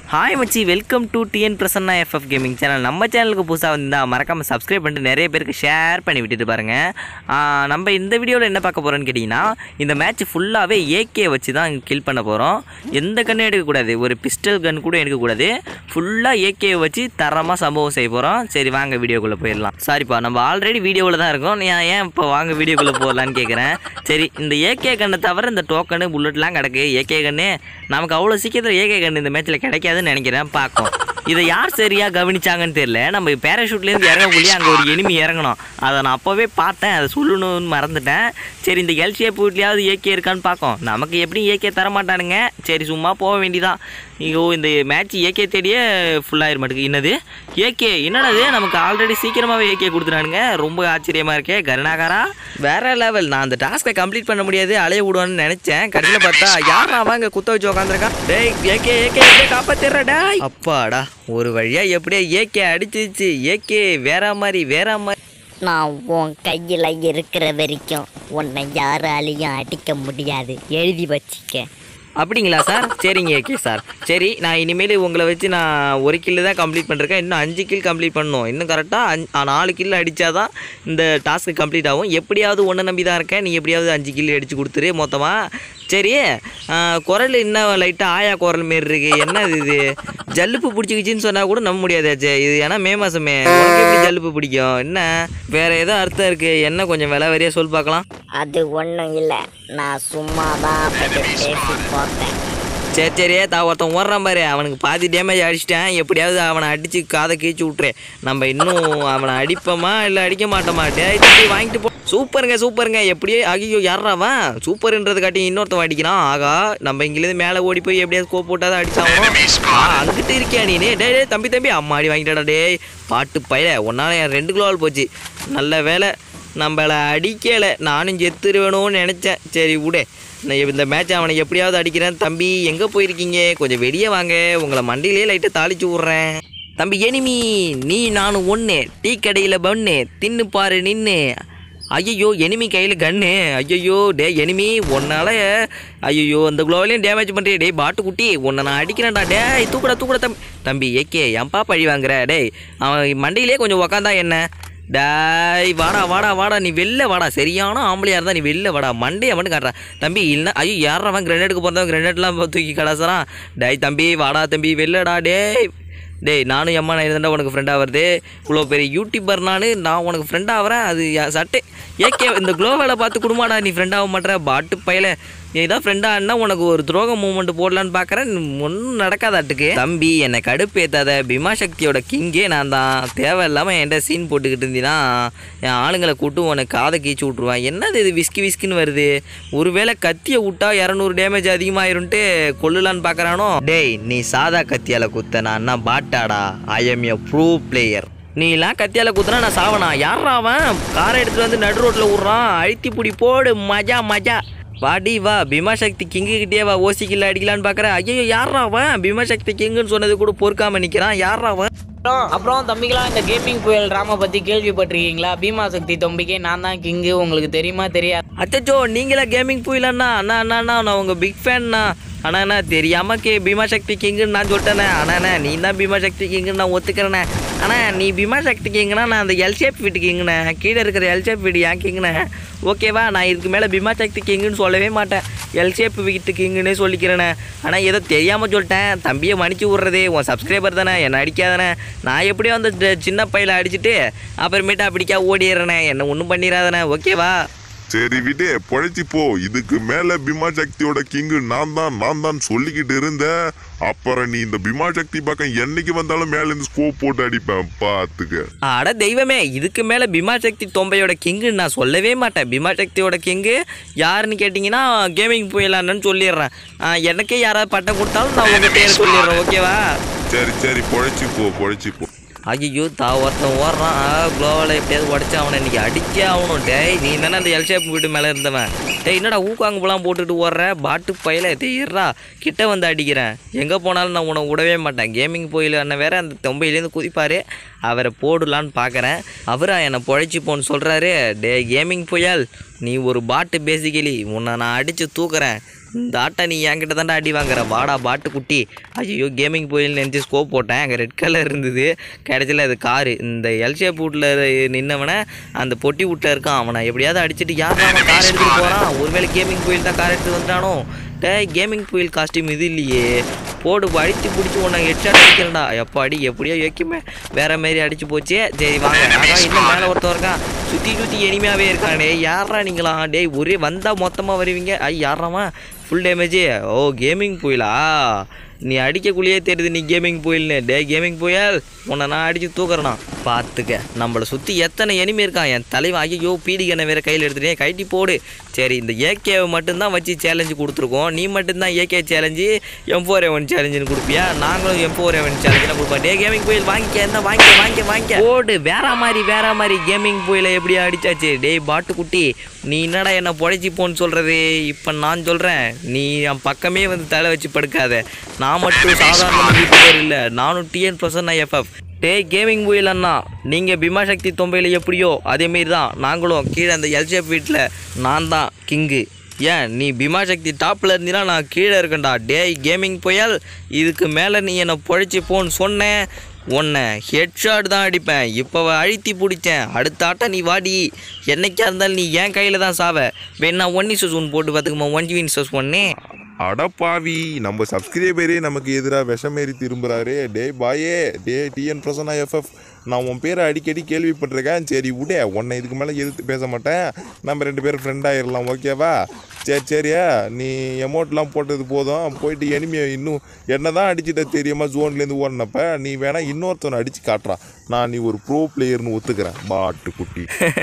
hi மச்சி welcome to TN Prasanna FF gaming channel நம்ம சேனலுக்கு புதுசாக வந்தா மறக்காமல் சப்ஸ்கிரைப் பண்ணிட்டு நிறைய பேருக்கு ஷேர் பண்ணி விட்டுட்டு பாருங்கள் ஆ, நம்ம இந்த வீடியோவில் என்ன பார்க்க போகிறோன்னு கேட்டிங்கன்னா இந்த மேட்ச் ஃபுல்லாகவே ஏகே வச்சு தான் கில் பண்ண போகிறோம் எந்த கன்னும் எடுக்கக்கூடாது ஒரு பிஸ்டல் கன் கூட எடுக்கக்கூடாது ஃபுல்லாக ஏகே வச்சு தரமாக சம்பவம் செய்ய போகிறோம் சரி வாங்க வீடியோக்குள்ளே போயிடலாம் சாரிப்பா நம்ம ஆல்ரெடி வீடியோவில் தான் இருக்கோம் நீ ஏன் இப்போ வாங்க வீடியோக்குள்ளே போகலான்னு கேட்குறேன் சரி இந்த ஏகே கண்ணை தவிர இந்த டோக்கனு புல்லட்லாம் கிடக்கு ஏகே கண்ணு நமக்கு அவ்வளோ சீக்கிரத்தில் ஏகே கண்ணு இந்த மேட்ச்சில் கிடைக்காதுன்னு நினைக்கிறேன் பார்க்கும் இதை யார் சரியாக கவனிச்சாங்கன்னு தெரியல நம்ம பேராஷூட்லேருந்து இறங்கக்குள்ளேயே அங்கே ஒரு எனிமி இறங்கணும் அதை நான் அப்போவே பார்த்தேன் அதை சொல்லணும்னு மறந்துட்டேன் சரி இந்த எல்சிஎஃப் வீட்லையாவது ஏகே இருக்கான்னு பார்க்கும் நமக்கு எப்படி ஏகே தர மாட்டானுங்க சரி சும்மா போக வேண்டியதான் ஐயோ இந்த மேட்ச் ஏகே தேடியே ஃபுல்லாகிட மாட்டேங்குது என்னது ஏகே என்னடா இது நமக்கு ஆல்ரெடி சீக்கிரமாகவே ஏகே கொடுத்துட்டானுங்க ரொம்ப ஆச்சரியமாக இருக்கே கருணாகாரா வேற லெவல் நான் அந்த டாஸ்க்கை கம்ப்ளீட் பண்ண முடியாது அலைய விடுவான்னு நினச்சேன் கடைசியில் பார்த்தா யார் அவங்க குத்த வச்சு உட்காந்துருக்கான் டேய் ஏகே ஏகே எப்படியே காப்பாத்திடுறா டேய் அப்பாடா ஒரு வழியாக எப்படியே ஏகே அடிச்சிச்சு ஏகே வேற மாதிரி வேற மாதிரி நான் உன் கையில் இருக்கிற வரைக்கும் உன்னை யாராலையும் அடிக்க முடியாது எழுதி வச்சிக்க அப்படிங்களா சார் சரிங்க ஓகே சார் சரி நான் இனிமேல் உங்களை வச்சு நான் ஒரு கில்லு தான் கம்ப்ளீட் பண்ணிருக்கேன் இன்னும் அஞ்சு கில் கம்ப்ளீட் பண்ணணும் இன்னும் கரெக்டாக அஞ்சு நாலு கில் அடித்தாதான் இந்த டாஸ்க்கு கம்ப்ளீட் ஆகும் எப்படியாவது ஒன்று நம்பி தான் இருக்கேன் நீ எப்படியாவது அஞ்சு கில் அடித்து கொடுத்துரு மொத்தமாக சரி ஆ, குரல் இன்னும் லைட்டாக ஆயா குரல் மாரி இருக்கு என்ன இது இது ஜல்லுப்பு பிடிச்சிக்கிச்சின்னு சொன்னால் கூட நம்ப முடியாதாச்சே இது ஏன்னா மே மாதமே உனக்கு எப்படி ஜல்லுப்பு பிடிக்கும் என்ன வேற ஏதோ அர்த்தம் இருக்குது என்ன கொஞ்சம் விலை வரியாக சொல் பார்க்கலாம் அது ஒன்றும் இல்லை நான் சும்மா தான் அப்படி பேசி போட்டேன் சரி சரி தா ஒருத்தன் ஓடுறான் பாரு அவனுக்கு பாதி டேமேஜ் அடிச்சிட்டேன் எப்படியாவது அவனை அடித்து காதை கீச்சு விட்ரு நம்ம இன்னும் அவனை அடிப்போமா இல்லை அடிக்க மாட்டோமா டேய் தம்பி வாங்கிட்டு போ சூப்பருங்க சூப்பருங்க எப்படியே ஐயோ யாராவன் சூப்பர்ன்றது காட்டி இன்னொருத்தன் அடிக்கிறான் ஆகா நம்ம இங்கிலேருந்து மேலே ஓடி போய் எப்படியாவது ஸ்கோப் போட்டாதான் அடிச்சாகணும் ஆ அங்கிட்டு இருக்கியா நீ டேய் டேய் தம்பி தம்பி அம்மா அடி வாங்கிட்டாடா டேய் பாட்டு பைய ஒன்னால என் ரெண்டு கிலோவால் போச்சு நல்ல வேலை நம்மளை அடிக்கலை நானும் செத்துருவேணும்னு நினச்சேன் சரி விடு நான் இந்த மேட்ச் அவனை எப்படியாவது அடிக்கிறேன் தம்பி எங்கே போயிருக்கீங்க கொஞ்சம் வெளியே வாங்க உங்களை மண்டியிலே லைட்டை தாளிச்சு விட்றேன் தம்பி எனிமி நீ நானும் ஒன்று டீ கடையில் பண்ணு தின்னு பாரு நின்று ஐயோ எனிமி கையில் கண்ணு ஐயோ டே எனிமி உன்னால ஐயோ அந்த குளோவிலையும் டேமேஜ் பண்ணுறிய டேய் பாட்டு குட்டி உன்னை நான் அடிக்கிறேன்டா டேய் தூக்குடா தூக்குடா தம்பி தம்பி ஏகே ஏன்பா பழி வாங்குற டேய் அவன் மண்டியிலே கொஞ்சம் உக்காந்தா என்ன டாய் வாடா வாடா வாடா நீ வெளில வாடா சரியான ஆம்பளையா இருந்தா நீ வெளில வாடா மண்டையை மட்டும் காட்டுறான் தம்பி இல்லை ஐயோ யாரவன் கிரெனேடுக்கு பிறந்தவன் கிரெனேட்லாம் தூக்கி கடாசறான் டேய் தம்பி வாடா தம்பி வெளிலடா டேய் டேய் நானும் எம்மா நான் இருந்தா உனக்கு ஃப்ரெண்டாக வருது இவ்வளோ பெரிய யூடியூபர் நான் நான் உனக்கு ஃப்ரெண்டாக வரேன் அது என் சட்டை ஏகே இந்த க்ளோ வேலை பார்த்து குடுமாடா நீ ஃப்ரெண்டாக மாட்டேற பாட்டு பையல நீ தான் ஃப்ரெண்டானா உனக்கு ஒரு துரோக மூமெண்ட் போடலான்னு பார்க்குறேன் ஒன்றும் நடக்காதாட்டுக்கு தம்பி என்னை கடுப்பேத்தாத பீமா சக்தியோட கிங்கே நான் தான் தேவையில்லாமல் என்கிட்ட சீன் போட்டுக்கிட்டு இருந்தீங்கன்னா என் ஆளுங்களை கூட்டு உனக்கு காதை கீச்சு விட்ருவேன் என்னது இது விஸ்கி விஸ்கின்னு வருது ஒருவேளை கத்தியை விட்டா இரநூறு டேமேஜ் அதிகமாயிரும்ட்டு கொல்லலான்னு பார்க்குறானோ டேய் நீ சாதா கத்தியால் குத்த நான் என்ன பாட்டாடா I am a pro player நீலாம் கத்தியால குத்துனா நான் சாவனா யாரா அவன் காரை எடுத்துட்டு வந்து நடு ரோட்ல விட்றான் அழுத்தி புடி போடு மஜா மஜா வாடி வா பீமாசக்தி கிங்கு கிட்டே வா ஓசிக்கில் அடிக்கலான்னு பார்க்குற ஐயோ யாரா அவன் பீமாசக்தி கிங்குன்னு சொன்னது கூட பொறுக்காம நிற்கிறான் யாரா அவன் அப்புறம் அப்புறம் தம்பிகளா இந்த கேமிங் புயல் ட்ராமா பற்றி கேள்விப்பட்டிருக்கீங்களா பீமா சக்தி தம்பிக்கே நான் தான் கிங்கு உங்களுக்கு தெரியுமா தெரியாது அச்சச்சோ நீங்களா கேமிங் போயிலண்ணா அண்ணா அண்ணா அண்ணா நான் உங்கள் பிக் ஃபேன்ண்ணா அண்ணா அண்ணா தெரியாம கே பீமா சக்தி கிங்குன்னு நான் சொல்லிட்டேனே அண்ணா அண்ணா நீ தான் பீமா சக்தி கிங்குன்னு நான் ஒத்துக்கிறேனே அண்ணா நீ பீமா சக்தி கிங்குனா நான் அந்த எல்ஷேப் வீட்டு கிங்குண்ணே கீழே இருக்கிற எல்ஷேப் வீடு ஏன் கிங்குண்ணே ஓகேவா நான் இதுக்கு மேலே பீமா சக்தி கிங்குன்னு சொல்லவே மாட்டேன் எல்ஷேப் வீட்டு கிங்குன்னே சொல்லிக்கிறேனே ஆனால் ஏதோ தெரியாமல் சொல்லிட்டேன் தம்பியை மன்னிச்சு விட்றதே உன் சப்ஸ்கிரைபர் தானே என்னை அடிக்காதானே நான் எப்படியோ அந்த ட- சின்ன பையில அடிச்சுட்டு அப்புறமேட்டு அப்படிக்கா ஓடிடுறேனே என்னை ஒன்றும் பண்ணிடாதானே ஓகேவா சரி விடு பொழைச்சி போ இதுக்கு மேல பீமா சக்தியோட கிங்கு நான் தான் நான் தான் சொல்லிக்கிட்டு இருந்த அப்புறம் நீ இந்த பீமா சக்தி பக்கம் என்னைக்கு வந்தாலும் மேல இருந்து ஸ்கோப் போட்டு அடிப்பேன் பாத்துக்க அட தெய்வமே இதுக்கு மேலே பீமா சக்தி தொம்பையோட கிங்குன்னு நான் சொல்லவே மாட்டேன் பீமா சக்தியோட கிங்கு யாருன்னு கேட்டிங்கன்னா கேமிங் போயிடலான்னு சொல்லிடுறேன் ஆ, எனக்கே யாராவது பட்டம் கொடுத்தாலும் நான் உங்கள் பேர் சொல்லிடுறேன் ஓகேவா சரி சரி பொழைச்சி போ பொழைச்சி போ ஐயோ தா ஒருத்தன் ஓடுறான் க்ளோவில் எப்படியாவது உடச்சி அவனை இன்னைக்கு அடிச்சே ஆகணும் டேய் நீ தானே அந்த எல்ஷேப் வீட்டு மேலே இருந்தவன் டேய் என்னடா ஊக்காங்க போலாம் போட்டுட்டு ஓடுற பாட்டு பயில தேயிடுறா கிட்ட வந்து அடிக்கிறேன் எங்கே போனாலும் நான் உன்னை விடவே மாட்டேன் கேமிங் போயில் அண்ணன் வேற அந்த தொம்பையிலேருந்து குதிப்பார் அவரை போடலான்னு பார்க்குறேன் அவரா என்னை பொழைச்சி போன்னு சொல்கிறாரு டே கேமிங் புயல் நீ ஒரு பாட்டு பேசிக்கலி உன்னை நான் அடித்து தூக்குறேன் இந்த ஆட்டை நீ என்கிட்ட தாண்டா அடி வாங்குற வாடா பாட்டு குட்டி ஐயோ கேமிங் போயில் நினச்சி ஸ்கோப் போட்டேன் அங்கே ரெட் கலர் இருந்தது கிடைச்சல அது காரு இந்த எல்ஷேப் வீட்டில் நின்னவனை அந்த பொட்டி வீட்டில் இருக்கான் அவனை எப்படியாவது அடிச்சுட்டு யார் அவன் கார் எடுத்துகிட்டு போகிறான் ஒருவேளை கேமிங் போயில் தான் கார் எடுத்து வந்துட்டானோ டேய் கேமிங் புயல் காஸ்டியூம் இது இல்லையே போடு அடித்து பிடிச்சி உன்னை ஹெட்ஷாட் அடிக்கிறேன்டா எப்போ அடி எப்படியோ யோக்கியமே வேற மாதிரி அடிச்சு போச்சு சரி வாங்க ஆகா இன்னும் மேலே ஒருத்தன் இருக்கான் சுற்றி சுற்றி எனிமையாகவே இருக்கான் டேய் யாரா நீங்களா டேய் ஒரே வந்தால் மொத்தமாக வருவீங்க ஐ யாராமா ஃபுல் டேமேஜ் ஓ கேமிங் புயலா நீ அடிக்கக்குள்ளேயே தெரியுது நீ கேமிங் புயல்னு டே கேமிங் புயல் உன்னை நான் அடித்து தூக்குறேனா பார்த்துக்க நம்மளை சுற்றி எத்தனை எனிமி இருக்கான் என் தலைவன் ஐயோ பீடிகனை வேற கையில் எடுத்துட்டேன் கைட்டி போடு சரி இந்த ஏகேவை மட்டும்தான் வச்சு சேலஞ்சு கொடுத்துருக்கோம் நீ மட்டும்தான் ஏகே சேலஞ்சு எம் ஃபோர் எவன் சேலஞ்சுன்னு கொடுப்பியா நாங்களும் எம் ஃபோர் எவன் சேலஞ்சுலாம் கொடுப்போம் டே கேமிங் புயல் வாங்கிக்க என்ன வாங்கிக்க வாங்கிக்க வாங்கிக்க போடு வேற மாதிரி வேற மாதிரி கேமிங் புயலை எப்படி அடிச்சாச்சு டேய் பாட்டு குட்டி நீ என்னடா என்ன புழைச்சி போன்னு சொல்கிறது இப்போ நான் சொல்கிறேன் நீ என் பக்கமே வந்து தலை வச்சு படுக்காத நான் மட்டும் சாதாரண யூடியூபர் இல்லை நானும் டிஎன் பிரசன்னா எஃப்எஃப் டேய் கேமிங் புயல் அண்ணா நீங்கள் பீமாசக்தி தொம்பையில் எப்படியோ அதேமாரி தான் நாங்களும் கீழே அந்த எல்ஷேப் வீட்டில் நான் தான் கிங்கு ஏன் நீ பீமாசக்தி டாப்பில் இருந்தீனா நான் கீழே இருக்கேன்டா டேய் கேமிங் புயல் இதுக்கு மேலே நீ என்னை பொழைச்சி போன்னு சொன்னேன் உன்னை ஹெட்ஷாட் தான் அடிப்பேன் இப்போ அழுத்தி பிடிச்சேன் அடுத்த ஆட்டம் நீ வாடி என்னைக்கா இருந்தாலும் நீ என் கையில் தான் சாவ வேணா ஒன் இசஸ் ஒன் போட்டு பார்த்துக்குமா ஒன் ஜி இன்சஸ் ஒன்னே அடப்பாவி நம்ம சப்ஸ்கிரைபரே நமக்கு எதிராக விஷமேறி திரும்புறாரு டே பாயே டே டிஎன் பிரசன்னா எஃப்எஃப் நான் உன் பேரை அடிக்கடி கேள்விப்பட்டிருக்கேன் சரி விடு உன்னை இதுக்கு மேலே எதிர்த்து பேச மாட்டேன் நம்ம ரெண்டு பேரும் ஃப்ரெண்ட் ஆயிடலாம் ஓகேவா சரி சரியா நீ எமௌண்ட்லாம் போட்டது போதும் போயிட்டு எனிமையை இன்னும் என்ன தான் அடிச்சுட்ட தெரியுமா ஜோன்லேருந்து ஓடினப்ப நீ வேணா இன்னொருத்தவனை அடித்து காட்டுறான் நான் நீ ஒரு ப்ரோ பிளேயர்னு ஒத்துக்கிறேன் பாட்டு குட்டி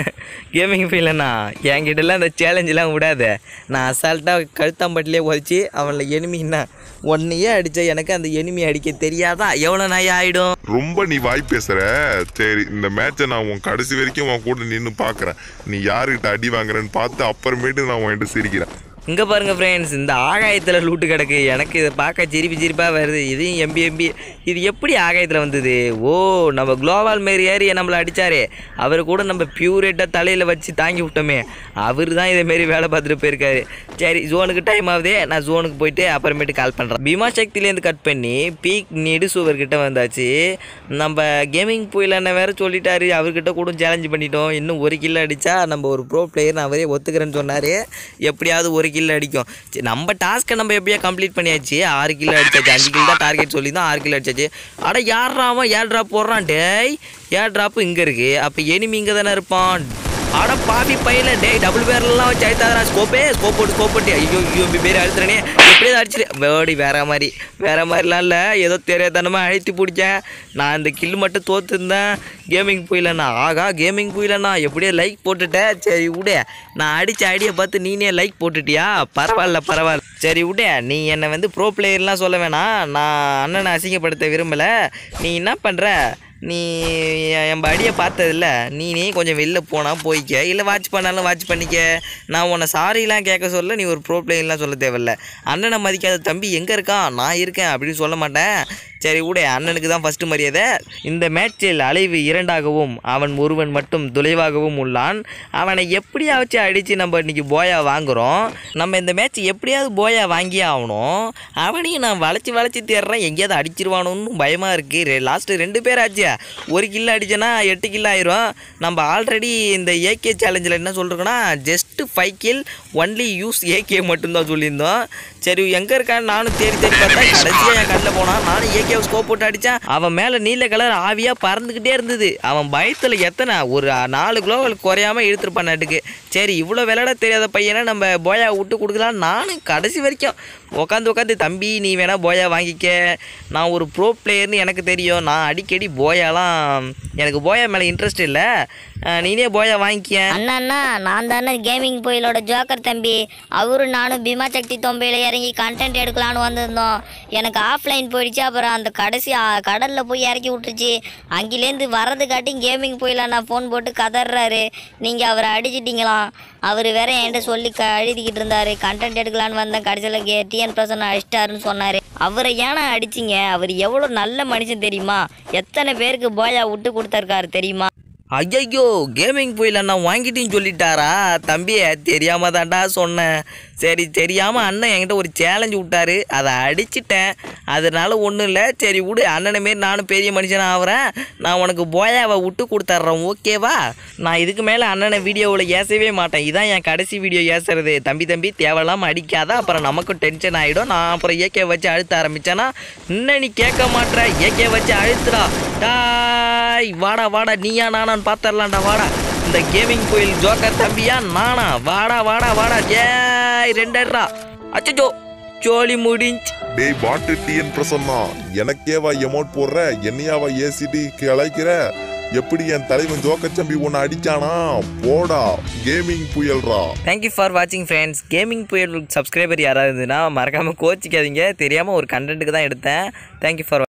கேமிங் ஃபீல்னா என்கிட்டலாம் அந்த சேலஞ்செலாம் விடாத நான் அசால்ட்டாக கழுத்தாம்பட்டிலே உதச்சி அவனில் எனிமின்னா உன்னையே அடித்த எனக்கு அந்த எனிமி அடிக்க தெரியாதா எவ்வளோ நாய் ஆகிடும் ரொம்ப நீ வாய் பேசுற சரி இந்த மேட்சை நான் உன் கடைசி வரைக்கும் உன் கூட நின்று பார்க்குறேன் நீ யாருக்கிட்ட அடி வாங்குறேன்னு பார்த்து அப்புறமேட்டு நான் உன்கிட்ட சிரிக்கிறேன் இங்கே பாருங்கள் ஃப்ரெண்ட்ஸ் இந்த ஆகாயத்தில் லூட்டு கிடக்கு எனக்கு இதை பார்க்க சிரிப்பு சிரிப்பாக வருது இதையும் எம்பி எம்பி இது எப்படி ஆகாயத்தில் வந்தது ஓ நம்ம குளோபால் மாரி ஏறி நம்மளை அடித்தாரே அவர் கூட நம்ம பியூரேட்டாக தலையில் வச்சு தாங்கி விட்டோமே அவர் தான் இதேமாரி வேலை பார்த்துட்டு போயிருக்காரு சரி ஜோனுக்கு டைம் ஆகுதே நான் ஜோனுக்கு போயிட்டு அப்புறமேட்டு கால் பண்ணுறேன் பீமா சக்திலேருந்து கட் பண்ணி பீக் நெடு கிட்ட வந்தாச்சு நம்ம கேமிங் புயலான வேற சொல்லிட்டாரு அவர்கிட்ட கூட சேலஞ்ச் பண்ணிட்டோம் இன்னும் ஒரு கிலோ அடித்தா நம்ம ஒரு ப்ரோ பிளேயர் அவரே ஒத்துக்கிறேன்னு சொன்னார் எப்படியாவது ஒரு கிலோ அடிக்கும் சரி, நம்ம டாஸ்க்கை நம்ம எப்படியா கம்ப்ளீட் பண்ணியாச்சு ஆறு கிலோ அடிச்சாச்சு அஞ்சு கிலோ தான் டார்கெட் சொல்லி தான் ஆறு கிலோ அடிச்சாச்சு அட யாரா அவன் ஏர் ட்ராப் போடுறான் டேய் ஏர் ட்ராப்பு இங்கே இருக்குது அப்போ எனிமி இங்கே தானே இருப்பான் அட பாவி பையில டேய் டபுள் பேர்லாம் வச்சு அழுத்தாதரா ஸ்கோப்பே ஸ்கோப் போட்டு ஸ்கோப் போட்டு ஐயோ ஐயோ இப்படி பேர் அழுத்துறனே எப்படியாவது அடிச்சிரு வேடி வேற மாதிரி வேற மாதிரிலாம் இல்லை ஏதோ தெரியாதனமாக அழுத்தி பிடிச்சேன் நான் இந்த கில் மட்டும் தோத்துருந்தேன் கேமிங் போயிலண்ணா ஆகா கேமிங் போயிலண்ணா எப்படியோ லைக் போட்டுட்டேன் சரி விடு நான் அடித்த ஐடியை பார்த்து நீனே லைக் போட்டுட்டியா பரவாயில்ல பரவாயில்ல சரி விடு நீ என்னை வந்து ப்ரோ பிளேயர்லாம் சொல்ல வேணாம் நான் அண்ணனை அசிங்கப்படுத்த விரும்பலை நீ என்ன பண்ணுற நீ என் அடியை பார்த்ததில்ல நீனே கொஞ்சம் வெளில போனால் போய்க்க இல்லை வாட்ச் பண்ணாலும் வாட்ச் பண்ணிக்க நான் உன்னை சாரிலாம் கேட்க சொல்ல நீ ஒரு ப்ரோ பிளேயர்லாம் சொல்ல தேவையில்ல அண்ணனை மதிக்காத தம்பி எங்கே இருக்கான் நான் இருக்கேன் அப்படின்னு சொல்ல மாட்டேன் சரி விட அண்ணனுக்கு தான் ஃபஸ்ட்டு மரியாதை இந்த மேட்சில் அலைவு இரண்டாகவும் அவன் ஒருவன் மட்டும் தொலைவாகவும் உள்ளான் அவனை எப்படியாவது அடித்து நம்ம இன்னைக்கு போயா வாங்குறோம் நம்ம இந்த மேட்ச் எப்படியாவது போயா வாங்கியே ஆகணும் அவனையும் நான் வளைச்சி வளைச்சி தேடுறேன் எங்கேயாவது அடிச்சிருவானோன்னு பயமாக இருக்குது லாஸ்ட்டு ரெண்டு பேர் ஆச்சு ஒரு கில்லு அடிச்சேன்னா எட்டு கில்லு ஆயிரும் நம்ம ஆல்ரெடி இந்த ஏகே சேலஞ்சில் என்ன சொல்கிறோன்னா just five kill only use AK மட்டும்தான் சொல்லியிருந்தோம் சரி எங்கே இருக்கான்னு நானும் தேடி தேடி பார்த்தா கடைசியாக என் கண்ணில் போனான் நானும் ஏகே ஸ்கோப் போட்டு அடித்தேன் அவன் மேலே நீல கலர் ஆவியாக பறந்துக்கிட்டே இருந்தது அவன் பயத்தில் எத்தனை ஒரு நாலு கிலோவல் குறையாம இழுத்துருப்பான் நட்டுக்கு சரி இவ்வளோ விளையாட தெரியாத பையனை நம்ம போயா விட்டு கொடுக்கலாம் நானும் கடைசி வரைக்கும் உட்காந்து உட்காந்து தம்பி நீ வேணா போயா வாங்கிக்க நான் ஒரு ப்ரோ பிளேயர்னு எனக்கு தெரியும் நான் அடிக்கடி போயாலாம் எனக்கு போயா மேலே இன்ட்ரெஸ்ட் இல்லை அஹ் நீனே போயா வாங்கிக்க அண்ணா அண்ணா நான் தானே கேமிங் போயிலோட ஜோக்கர் தம்பி அவரும் நானும் பீமா சக்தி தொம்பையில் இறங்கி கண்டென்ட் எடுக்கலான்னு வந்திருந்தோம் எனக்கு ஆஃப்லைன் போயிடுச்சு அப்புறம் அந்த கடைசி கடலில் போய் இறக்கி விட்டுருச்சு அங்கிலேருந்து வரதுக்காட்டி கேமிங் போயில நான் ஃபோன் போட்டு கதறாரு நீங்கள் அவரை அடிச்சிட்டீங்களாம் அவர் வேற என்கிட்ட சொல்லி க எழுதிக்கிட்டு இருந்தாரு கண்டென்ட் எடுக்கலான்னு வந்தேன் கடைசியில் கே டிஎன் பிரசன் அடிச்சிட்டாருன்னு சொன்னார் அவரை ஏன்னா அடிச்சிங்க அவர் எவ்வளோ நல்ல மனுஷன் தெரியுமா எத்தனை பேருக்கு போயா விட்டு கொடுத்துருக்காரு தெரியுமா ஐயையோ கேமிங் போயில நான் வாங்கிட்டேன்னு சொல்லிட்டாரா தம்பி தெரியாம தான்டா சொன்னேன் சரி தெரியாமல் அண்ணன் என்கிட்ட ஒரு சேலஞ்சு விட்டாரு அதை அடிச்சிட்டேன் அதனால ஒன்றும் இல்லை சரி விடு அண்ணனை மாரி நானும் பெரிய மனுஷன் ஆகிறேன் நான் உனக்கு போயாவை விட்டு கொடுத்துட்றேன் ஓகேவா நான் இதுக்கு மேலே அண்ணனை வீடியோவில் ஏசவே மாட்டேன் இதான் என் கடைசி வீடியோ ஏசுறது தம்பி தம்பி தேவையில்லாமல் அடிக்காத அப்புறம் நமக்கும் டென்ஷன் ஆகிடும் நான் அப்புறம் ஏகே வச்சு அழுத்த ஆரம்பிச்சேன்னா இன்னும் நீ கேட்க மாட்ற ஏகே வச்சு அழுத்துடா டாய் வாடா வாடா நீயா நானான்னு பார்த்துடலாம்டா வாடா இந்த கேமிங் கோயில் ஜோக்கர் தம்பியா நானா வாடா வாடா வாடா ஜேய் ரெண்டர்ரா அச்சோ ஜோலி முடிஞ்சு டேய் பாட்டு டிஎன் பிரசன்னா எனக்கேவா எமௌண்ட் போடுற என்னையாவா ஏசிடி கிளைக்கிற எப்படி என் தலைவன் ஜோக்கச்சம்பி உன்னை அடிச்சானா போடா கேமிங் புயல்ரா தேங்க்யூ ஃபார் வாட்சிங் ஃப்ரெண்ட்ஸ் கேமிங் புயல் சப்ஸ்கிரைபர் யாராவது இருந்ததுன்னா மறக்காமல் கோச்சிக்காதீங்க தெரியாமல் ஒரு கண்டென்ட்டுக்கு தான் எடுத்தேன் தேங்க்யூ ஃபார்